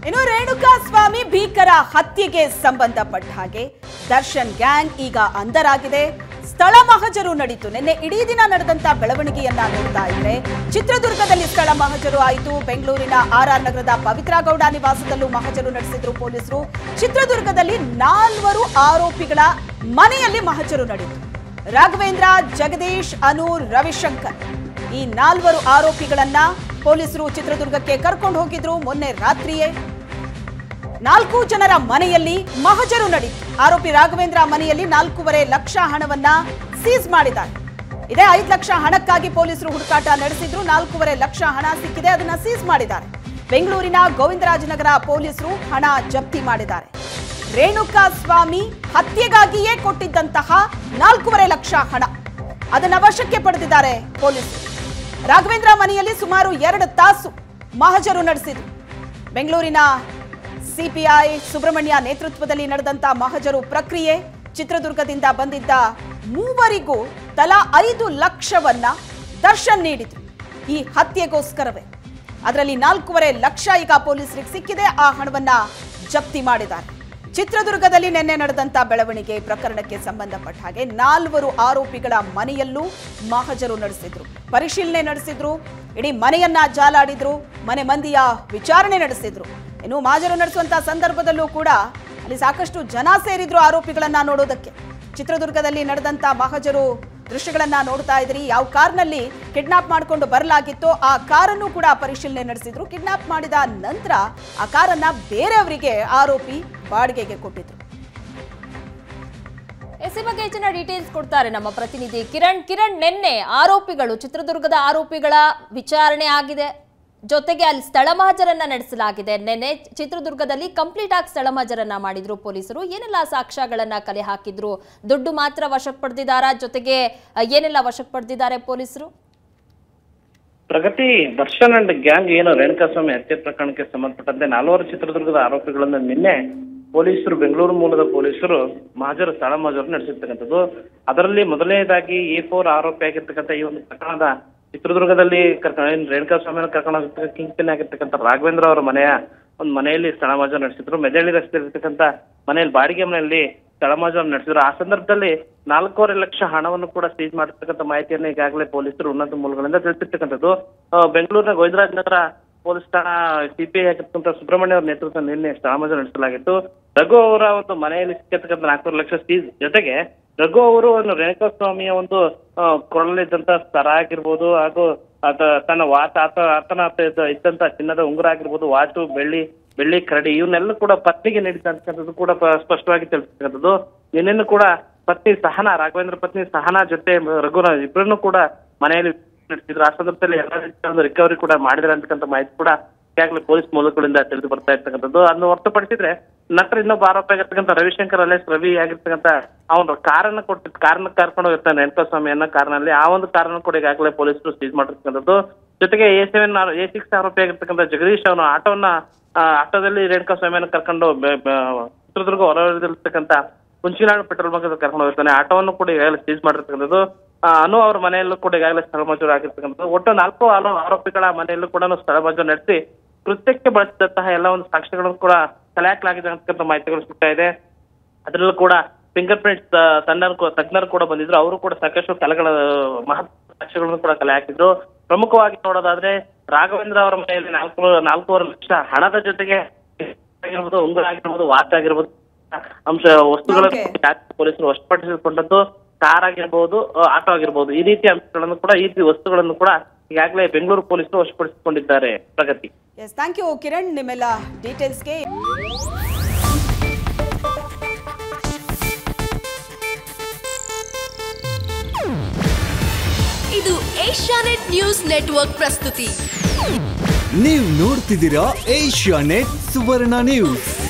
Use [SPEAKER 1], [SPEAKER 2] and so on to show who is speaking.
[SPEAKER 1] ಇನ್ನು ರೇಣುಕಾ ಸ್ವಾಮಿ ಭೀಕರ ಹತ್ಯೆಗೆ ಸಂಬಂಧಪಟ್ಟ ಹಾಗೆ ದರ್ಶನ್ ಗ್ಯಾಂಗ್ ಈಗ ಅಂಧರಾಗಿದೆ ಸ್ಥಳ ಮಹಜರು ನಡೀತು ನಿನ್ನೆ ಇಡೀ ದಿನ ನಡೆದಂತ ಬೆಳವಣಿಗೆಯನ್ನ ನೋಡ್ತಾ ಇದ್ರೆ ಚಿತ್ರದುರ್ಗದಲ್ಲಿ ಸ್ಥಳ ಮಹಜರು ಆಯಿತು ಬೆಂಗಳೂರಿನ ಆರ್ ಆರ್ ನಗರದ ಪವಿತ್ರ ಗೌಡ ನಿವಾಸದಲ್ಲೂ ಮಹಜರು ನಡೆಸಿದ್ರು ಪೊಲೀಸರು ಚಿತ್ರದುರ್ಗದಲ್ಲಿ ನಾಲ್ವರು ಆರೋಪಿಗಳ ಮನೆಯಲ್ಲಿ ಮಹಜರು ನಡೆಯಿತು ರಾಘವೇಂದ್ರ ಜಗದೀಶ್ ಅನೂರ್ ರವಿಶಂಕರ್ ಈ ನಾಲ್ವರು ಆರೋಪಿಗಳನ್ನ ಪೊಲೀಸರು ಚಿತ್ರದುರ್ಗಕ್ಕೆ ಕರ್ಕೊಂಡು ಹೋಗಿದ್ರು ಮೊನ್ನೆ ರಾತ್ರಿಯೇ ನಾಲ್ಕು ಜನರ ಮನೆಯಲ್ಲಿ ಮಹಜರು ನಡೆಯಿತು ಆರೋಪಿ ರಾಘವೇಂದ್ರ ಮನೆಯಲ್ಲಿ ನಾಲ್ಕೂವರೆ ಲಕ್ಷ ಹಣವನ್ನ ಸೀಸ್ ಮಾಡಿದ್ದಾರೆ ಇದೇ ಐದು ಲಕ್ಷ ಹಣಕ್ಕಾಗಿ ಪೊಲೀಸರು ಹುಡುಕಾಟ ನಡೆಸಿದ್ರು ನಾಲ್ಕೂವರೆ ಲಕ್ಷ ಹಣ ಸಿಕ್ಕಿದೆ ಅದನ್ನ ಸೀಸ್ ಮಾಡಿದ್ದಾರೆ ಬೆಂಗಳೂರಿನ ಗೋವಿಂದರಾಜನಗರ ಪೊಲೀಸರು ಹಣ ಜಪ್ತಿ ಮಾಡಿದ್ದಾರೆ ರೇಣುಕಾ ಸ್ವಾಮಿ ಹತ್ಯೆಗಾಗಿಯೇ ಕೊಟ್ಟಿದ್ದಂತಹ ನಾಲ್ಕೂವರೆ ಲಕ್ಷ ಹಣ ಅದನ್ನ ವಶಕ್ಕೆ ಪಡೆದಿದ್ದಾರೆ ಪೊಲೀಸರು ರಾಘವೇಂದ್ರ ಮನೆಯಲ್ಲಿ ಸುಮಾರು ಎರಡು ತಾಸು ಮಹಜರು ನಡೆಸಿದ್ರು ಬೆಂಗಳೂರಿನ ಸಿಪಿಐ ಸುಬ್ರಹ್ಮಣ್ಯ ನೇತೃತ್ವದಲ್ಲಿ ನಡೆದಂತ ಮಹಜರು ಪ್ರಕ್ರಿಯೆ ಚಿತ್ರದುರ್ಗದಿಂದ ಬಂದಿದ್ದ ಮೂವರಿಗೂ ತಲಾ ಐದು ಲಕ್ಷವನ್ನ ದರ್ಶನ್ ನೀಡಿದ್ರು ಈ ಹತ್ಯೆಗೋಸ್ಕರವೇ ಅದರಲ್ಲಿ ನಾಲ್ಕೂವರೆ ಲಕ್ಷ ಈಗ ಪೊಲೀಸರಿಗೆ ಸಿಕ್ಕಿದೆ ಆ ಹಣವನ್ನ ಜಪ್ತಿ ಮಾಡಿದ್ದಾರೆ ಚಿತ್ರದುರ್ಗದಲ್ಲಿ ನಿನ್ನೆ ನಡೆದಂತ ಬೆಳವಣಿಗೆ ಪ್ರಕರಣಕ್ಕೆ ಸಂಬಂಧಪಟ್ಟ ಹಾಗೆ ನಾಲ್ವರು ಆರೋಪಿಗಳ ಮನೆಯಲ್ಲೂ ಮಹಜರು ನಡೆಸಿದ್ರು ಪರಿಶೀಲನೆ ನಡೆಸಿದ್ರು ಇಡೀ ಮನೆಯನ್ನ ಜಾಲಾಡಿದ್ರು ಮನೆ ಮಂದಿಯ ವಿಚಾರಣೆ ನಡೆಸಿದ್ರು ಇನ್ನು ಮಹಜರು ನಡೆಸುವಂತ ಸಂದರ್ಭದಲ್ಲೂ ಕೂಡ ಅಲ್ಲಿ ಸಾಕಷ್ಟು ಜನ ಸೇರಿದ್ರು ಆರೋಪಿಗಳನ್ನ ನೋಡೋದಕ್ಕೆ ಚಿತ್ರದುರ್ಗದಲ್ಲಿ ನಡೆದಂತ ಮಹಜರು ದೃಶ್ಯಗಳನ್ನ ನೋಡ್ತಾ ಇದ್ರಿ ಯಾವ ಕಾರ್ನಲ್ಲಿ ಕಿಡ್ನಾಪ್ ಮಾಡಿಕೊಂಡು ಬರಲಾಗಿತ್ತೋ ಆ ಕಾರನ್ನು ಕೂಡ ಪರಿಶೀಲನೆ ನಡೆಸಿದ್ರು ಕಿಡ್ನಾಪ್ ಮಾಡಿದ ನಂತರ ಆ ಕಾರನ್ನ ಬೇರೆಯವರಿಗೆ ಆರೋಪಿ ಬಾಡಿಗೆಗೆ ಕೊಟ್ಟಿದ್ರು
[SPEAKER 2] ಎಸ್ ಈ ಬಗ್ಗೆ ಹೆಚ್ಚಿನ ಡೀಟೇಲ್ಸ್ ಕೊಡ್ತಾರೆ ನಮ್ಮ ಪ್ರತಿನಿಧಿ ಕಿರಣ್ ಕಿರಣ್ ನಿನ್ನೆ ಆರೋಪಿಗಳು ಚಿತ್ರದುರ್ಗದ ಆರೋಪಿಗಳ ವಿಚಾರಣೆ ಆಗಿದೆ ಜೊತೆಗೆ ಅಲ್ಲಿ ಸ್ಥಳ ಮಹಜರನ್ನ ನಡೆಸಲಾಗಿದೆ ನಿನ್ನೆ ಚಿತ್ರದುರ್ಗದಲ್ಲಿ ಕಂಪ್ಲೀಟ್ ಆಗಿ ಸ್ಥಳ ಮಹಜರನ್ನ ಮಾಡಿದ್ರು ಪೊಲೀಸರು ಏನೆಲ್ಲ ಸಾಕ್ಷ್ಯಗಳನ್ನ ಕಲೆ ಹಾಕಿದ್ರು ದುಡ್ಡು ಮಾತ್ರ ವಶಕ್ಕೆ ಪಡೆದಿದ್ದಾರಾ ಜೊತೆಗೆ ಅಹ್, ಏನೆಲ್ಲ ವಶಕ್ಕೆ ಪಡೆದಿದ್ದಾರೆ ಪೊಲೀಸರು
[SPEAKER 3] ಪ್ರಗತಿ ದರ್ಶನ್ ಅಂಡ್ ಗ್ಯಾಂಗ್ ಏನು ರೇಣುಕಾಸ್ವಾಮಿ ಹತ್ಯೆ ಪ್ರಕರಣಕ್ಕೆ ಸಂಬಂಧಪಟ್ಟಂತೆ ನಾಲ್ವರು ಚಿತ್ರದುರ್ಗದ ಆರೋಪಿಗಳನ್ನ ನಿನ್ನೆ ಪೊಲೀಸರು ಬೆಂಗಳೂರು ಮೂಲದ ಪೊಲೀಸರು ಮಹಾಜರು ಸ್ಥಳ ಮಹಾಜರು ನಡೆಸಿರ್ತಕ್ಕಂಥದ್ದು ಅದರಲ್ಲಿ ಮೊದಲನೇದಾಗಿ ಎ ಫೋರ್ ಆರೋಪಿ ಆಗಿರ್ತಕ್ಕಂಥ ಈ ಒಂದು ಪ್ರಕರಣದ ಚಿತ್ರದುರ್ಗದಲ್ಲಿ ಕರ್ಕೊಂಡು ಏನ್ ರೇಣುಕಾಸ್ವಾಮಿ ಕರ್ಕೊಂಡು ಕಿಂಗ್ ಪಿನ್ ಆಗಿರ್ತಕ್ಕಂಥ ರಾಘವೇಂದ್ರ ಅವರ ಮನೆಯ ಒಂದು ಮನೆಯಲ್ಲಿ ಸ್ಥಳ ಮಹಾಜರು ನಡೆಸಿದ್ರು ಮೆದಳಿ ರಸ್ತೆ ಇರ್ತಕ್ಕಂಥ ಮನೆಯಲ್ಲಿ ಬಾಡಿಗೆ ಮನೆಯಲ್ಲಿ ಸ್ಥಳ ಮಹಾಜರು ನಡೆಸಿದ್ರು ಆ ಸಂದರ್ಭದಲ್ಲಿ ನಾಲ್ಕೂವರೆ ಲಕ್ಷ ಹಣವನ್ನು ಕೂಡ ಸೀಸ್ ಮಾಡಿರ್ತಕ್ಕಂಥ ಮಾಹಿತಿಯನ್ನು ಈಗಾಗಲೇ ಪೊಲೀಸರು ಉನ್ನತ ಮೂಲಗಳಿಂದ ತಿಳಿಸಿರ್ತಕ್ಕಂಥದ್ದು ಆ, ಬೆಂಗಳೂರಿನ ಗೋವಿಂದರಾಜನಗರ ಪೊಲೀಸ್ ಠಾಣಾ ಸಿಪಿಐ ಆಗಿರ್ತಕ್ಕಂಥ ಸುಬ್ರಹ್ಮಣ್ಯ ಅವರ ನೇತೃತ್ವ ನಿನ್ನೆ ಸ್ಥಳ ಮಹಾಜರು ನಡೆಸಲಾಗಿತ್ತು ರಘು ಅವರ ಒಂದು ಮನೆಯಲ್ಲಿ ಸಿಕ್ಕಿರ್ತಕ್ಕಂಥ ನಾಲ್ಕೂವರೆ ಲಕ್ಷ ಸೀಸ್ ಜೊತೆಗೆ ರಘು ಅವರು ಒಂದು ರೇಣುಕಾಸ್ವಾಮಿಯ ಒಂದು ಆ, ಕೊರಳಲ್ಲಿದ್ದಂತ ಸರ ಆಗಿರ್ಬೋದು ಹಾಗೂ ಆತ ತನ್ನ ವಾಚ ಆತ ಆತನ ಹತ್ರ ಇದ್ದ- ಇದ್ದಂತ ಚಿನ್ನದ ಉಂಗುರ ಆಗಿರ್ಬೋದು ವಾಚು ಬೆಳ್ಳಿ ಬೆಳ್ಳಿ ಕರಡಿ ಇವನ್ನೆಲ್ಲ ಕೂಡ ಪತ್ನಿಗೆ ನೀಡಿದಂತಕ್ಕಂಥದ್ದು ಕೂಡ ಪ- ಸ್ಪಷ್ಟವಾಗಿ ತಿಳಿಸ್ತಕ್ಕಂಥದ್ದು ನಿನ್ನೆನ್ನು ಕೂಡ ಪತ್ನಿ ಸಹನಾ ರಾಘವೇಂದ್ರ ಪತ್ನಿ ಸಹನಾ ಜೊತೆ ರಘುನ ಇಬ್ಬರನ್ನು ಕೂಡ ಮನೆಯಲ್ಲಿ ನಡೆಸಿದ್ರು ಆ ಸಂದರ್ಭದಲ್ಲಿ ಎಲ್ಲ ರೀತಿಯ ಒಂದು ರಿಕವರಿ ಕೂಡ ಮಾಡಿದ್ರೆ ಅಂತಕ್ಕಂಥ ಮಾಹಿತಿ ಕೂಡ ಈಗಾಗಲೇ ಪೊಲೀಸ್ ಮೂಲಗಳಿಂದ ತಿಳಿದು ಬರ್ತಾ ಇರ್ತಕ್ಕಂಥದ್ದು ಅದನ್ನು ಹೊರತುಪಡಿಸಿದ್ರೆ ನಂತರ ಇನ್ನೊಬ್ಬ ಆರೋಪಿ ಆಗಿರ್ತಕ್ಕಂಥ ರವಿಶಂಕರ್ ಅಲೇಸ್ ರವಿ ಆಗಿರ್ತಕ್ಕಂಥ ಅವನು ಕಾರನ್ನ ಕೊಟ್ಟು ಕಾರನ್ನ ಕರ್ಕೊಂಡು ಹೋಗಿರ್ತಾನೆ ರೇಣುಕಾಸ್ವಾಮಿಯನ್ನ ಕಾರ್ನಲ್ಲಿ ಆ ಒಂದು ಕಾರನ್ನ ಕೂಡ ಈಗಾಗಲೇ ಪೊಲೀಸರು ಸೀಸ್ ಮಾಡಿರ್ತಕ್ಕಂಥದ್ದು ಜೊತೆಗೆ ಎ ಸೆವೆನ್ ಎ ಸಿಕ್ಸ್ ಆರೋಪಿ ಆಗಿರ್ತಕ್ಕಂಥ ಜಗದೀಶ್ ಅವನು ಆಟೋವನ್ನ ಆ, ಆಟೋದಲ್ಲಿ ರೇಣುಕಾಸ್ವಾಮಿಯನ್ನ ಕರ್ಕೊಂಡು ಬೆ- ಬೆ- ಚಿತ್ರದುರ್ಗ ಹೊರವಲಯದಲ್ಲಿರ್ತಕ್ಕಂಥ ಕುಂಚಿನಾಡು ಪೆಟ್ರೋಲ್ ಬಂಕ್ ಕರ್ಕೊಂಡು ಹೋಗಿರ್ತಾನೆ ಆಟೋವನ್ನು ಕೂಡ ಈಗಾಗಲೇ ಸೀಸ್ ಮಾಡಿರ್ತಕ್ಕಂಥದ್ದು ಆ, ಅನು ಅವ್ರ ಮನೆಯಲ್ಲೂ ಕೂಡ ಈಗಾಗಲೇ ಸ್ಥಳ ಮಂಜೂರು ಆಗಿರ್ತಕ್ಕಂಥದ್ದು ಒಟ್ಟು ನಾಲ್ಕು ಆರೋ- ಆರೋಪಿಗಳ ಮನೆಯಲ್ಲೂ ಕೂಡ ಸ್ಥಳ ಮಂಜೂರು ನಡೆಸಿ ಕೃತ್ಯಕ್ಕೆ ಬಳಸಿದಂತಹ ಎಲ್ಲ ಒಂದು ಸಾಕ್ಷ್ಯಗಳನ್ನು ಕೂಡ ಕಲೆ ಹಾಕಲಾಗಿದೆ ಅಂತಕ್ಕಂಥ ಮಾಹಿತಿಗಳು ಸಿಗ್ತಾ ಇದೆ ಅದರಲ್ಲೂ ಕೂಡ ಫಿಂಗರ್ ಪ್ರಿಂಟ್ಸ್ ತಜ್ಞರು ಕೂ- ತಜ್ಞರು ಕೂಡ ಬಂದಿದ್ರು ಅವರು ಕೂಡ ಸಾಕಷ್ಟು ಕಲೆಗಳ ಮಹತ್ ಸಾಕ್ಷ್ಯಗಳನ್ನು ಕೂಡ ಕಲೆ ಹಾಕಿದ್ರು ಪ್ರಮುಖವಾಗಿ ನೋಡೋದಾದ್ರೆ ರಾಘವೇಂದ್ರ ಅವರ ಮನೆಯಲ್ಲಿ ನಾಲ್ಕು ನಾಲ್ಕೂವರೆ ಲಕ್ಷ ಹಣದ ಜೊತೆಗೆ ಆಗಿರ್ಬೋದು ಉಂಗುರ ಆಗಿರ್ಬೋದು ವಾಚ್ ಆಗಿರ್ಬೋದು ಅಂಶ ವಸ್ತುಗಳನ್ನು
[SPEAKER 1] Okay.
[SPEAKER 3] ಪೊಲೀಸರು ವಶಪಡಿಸಿಕೊಂಡದ್ದು ಕಾರ್ ಆಗಿರ್ಬೋದು ಆ, ಆಟೋ ಆಗಿರ್ಬೋದು ಈ ರೀತಿಯ ಅಂಶಗಳನ್ನು ಕೂಡ ಈ ರೀತಿ ವಸ್ತುಗಳನ್ನು ಕೂಡ ಈಗಾಗಲೇ ಬೆಂಗಳೂರು ಪೊಲೀಸರು ವಶಪಡಿಸಿಕೊಂಡಿದ್ದಾರೆ Pragati
[SPEAKER 1] yes thank you Kiran ನಿಮ್ಮೆಲ್ಲ ಡೀಟೇಲ್ಸ್ಗೆ
[SPEAKER 4] ಇದು ಏಷ್ಯಾನೆಟ್ ನ್ಯೂಸ್ ನೆಟ್ವರ್ಕ್ ಪ್ರಸ್ತುತಿ
[SPEAKER 5] ನೀವು ನೋಡ್ತಿದ್ದೀರಾ ಏಷ್ಯಾ ನೆಟ್ ಸುವರ್ಣ ನ್ಯೂಸ್